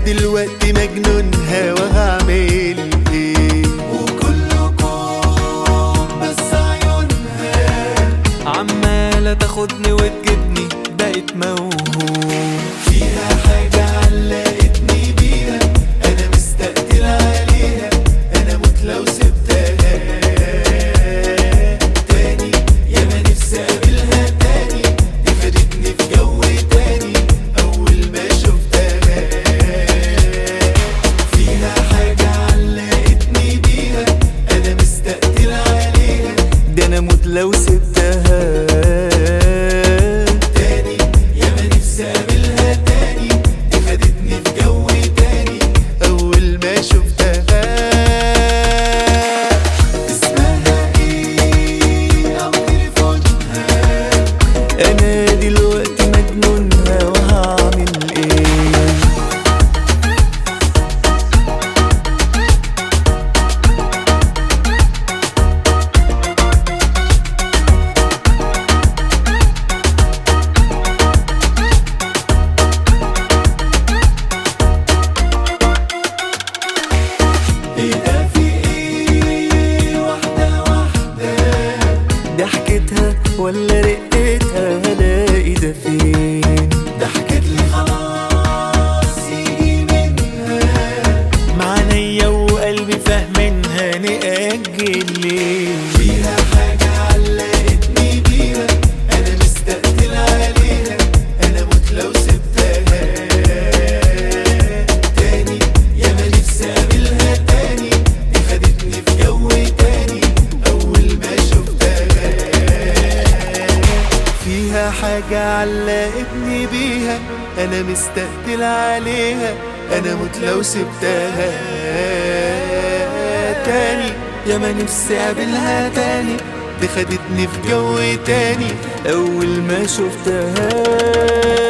دلوقتي مجنونها وهعمل ايه وكلكم بس عيونها عمالة تاخدني وتجيبني بقيت موهوم فيها حاجة علقتني بيها أنا مستقتل عليها أنا موت لو سبتها تاني يا ما نفسي أقابلها تاني دي خدتني في جو تاني أول ما شفتها فيها حاجة علقتني بيها أنا مستقتل عليها ده انا موت لو سبتها تاني يا ما نفسي اقابلها تاني دي خدتني في جو تاني اول ما شفتها اسمها ايه او تليفونها انا دلوقتي مجنونها وهعمل ايه ايه ده في ايه واحدة واحدة ضحكتها ولا رقتها هلاقي ده فين ضحكت لي خلاص يجي منها معنيا وقلبي فاهمينها نأجل ليه فيها حاجة علقتني بيها أنا مستقتل عليها أنا موت لو سبتها تاني يا ما نفسي أقابلها تاني دي خدتني في جو تاني أول ما شفتها فيها حاجة علقتني بيها أنا مستقتل عليها أنا موت لو سبتها تاني يا ما نفسي أقابلها تاني دي خدتني في جو تاني أول ما شفتها